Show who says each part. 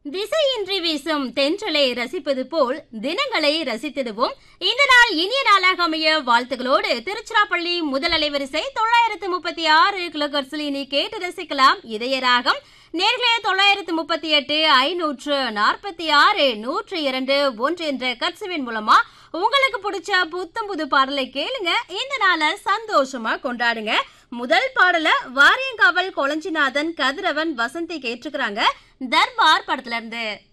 Speaker 1: திசையின்றி வீசும் தென்றலை ரசிப்பது போல் தினங்களை ரசித்திடுவோம் இந்த நாள் இனிய நாளாக அமைய வாழ்த்துகளோடு திருச்சிராப்பள்ளி முதல் அலைவரிசை தொள்ளாயிரத்து முப்பத்தி ஆறு கிலோகர்ஸில் இனி கேட்டு ரசிக்கலாம் இதய ராகம் நேர்களே தொள்ளாயிரத்து முப்பத்தி எட்டு ஐநூற்று நாற்பத்தி ஆறு நூற்று இரண்டு ஒன்று என்ற கட்சுவின் மூலமா உங்களுக்கு பிடிச்ச புத்தம் புது பாடலை கேளுங்க இந்த நாளை சந்தோஷமா கொண்டாடுங்க முதல் பாடல வாரியங்காவல் கொளஞ்சிநாதன் கதிரவன் வசந்தி கேட்டுக்கிறாங்க தர்பார் படத்துல இருந்து